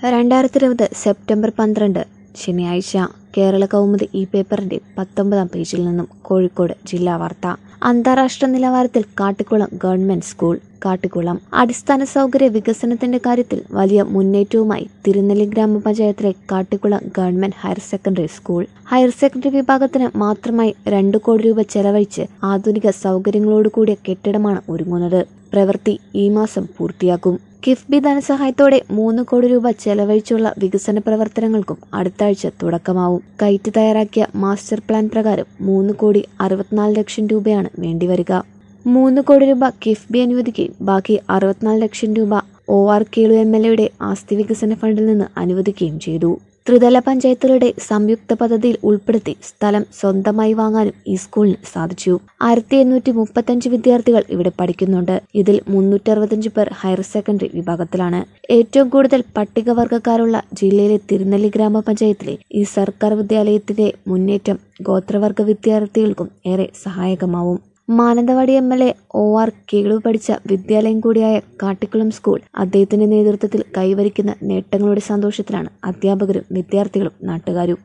രണ്ടായിരത്തി ഇരുപത് സെപ്റ്റംബർ പന്ത്രണ്ട് ശനിയാഴ്ച കേരള കൗമുദി ഈ പേപ്പറിന്റെ പത്തൊമ്പതാം പേജിൽ നിന്നും കോഴിക്കോട് ജില്ലാ വാർത്ത അന്താരാഷ്ട്ര നിലവാരത്തിൽ കാട്ടിക്കുളം ഗവൺമെന്റ് സ്കൂൾ കാട്ടിക്കുളം അടിസ്ഥാന സൗകര്യ വികസനത്തിന്റെ കാര്യത്തിൽ വലിയ മുന്നേറ്റവുമായി തിരുനെല്ലി ഗ്രാമപഞ്ചായത്തിലെ Kattikulam government higher secondary school higher secondary വിഭാഗത്തിന് മാത്രമായി രണ്ടു കോടി രൂപ ചെലവഴിച്ച് ആധുനിക സൗകര്യങ്ങളോടുകൂടിയ കെട്ടിടമാണ് ഒരുങ്ങുന്നത് പ്രവൃത്തി ഈ മാസം പൂർത്തിയാക്കും കിഫ്ബി ധനസഹായത്തോടെ മൂന്ന് കോടി രൂപ ചെലവഴിച്ചുള്ള വികസന പ്രവർത്തനങ്ങൾക്കും അടുത്ത ആഴ്ച തുടക്കമാവും കൈറ്റ് തയ്യാറാക്കിയ മാസ്റ്റർ പ്ലാൻ പ്രകാരം മൂന്ന് കോടി അറുപത്തിനാല് ലക്ഷം രൂപയാണ് വേണ്ടിവരിക മൂന്ന് കോടി രൂപ കിഫ്ബി അനുവദിക്കുകയും ബാക്കി അറുപത്തിനാല് ലക്ഷം രൂപ O R Kelu M L എയുടെ ആസ്തി വികസന ഫണ്ടിൽ നിന്ന് അനുവദിക്കുകയും ചെയ്തു ത്രിതല പഞ്ചായത്തുകളുടെ സംയുക്ത പദ്ധതിയിൽ ഉൾപ്പെടുത്തി സ്ഥലം സ്വന്തമായി വാങ്ങാനും ഈ സ്കൂളിന് സാധിച്ചു ആയിരത്തി എണ്ണൂറ്റി മുപ്പത്തഞ്ച് വിദ്യാർത്ഥികൾ ഇവിടെ പഠിക്കുന്നുണ്ട് ഇതിൽ മുന്നൂറ്ററുപത്തഞ്ച് പേർ ഹയർ സെക്കൻഡറി വിഭാഗത്തിലാണ് ഏറ്റവും കൂടുതൽ പട്ടികവർഗക്കാരുള്ള ജില്ലയിലെ തിരുനെല്ലി ഗ്രാമപഞ്ചായത്തിലെ ഈ സർക്കാർ വിദ്യാലയത്തിന്റെ മുന്നേറ്റം ഗോത്രവർഗ വിദ്യാർത്ഥികൾക്കും ഏറെ സഹായകമാവും Mananthavady M L A O R Kelu പഠിച്ച വിദ്യാലയം കൂടിയായ കാട്ടിക്കുളം സ്കൂൾ അദ്ദേഹത്തിന്റെ നേതൃത്വത്തിൽ കൈവരിക്കുന്ന നേട്ടങ്ങളുടെ സന്തോഷത്തിലാണ് അധ്യാപകരും വിദ്യാർത്ഥികളും നാട്ടുകാരും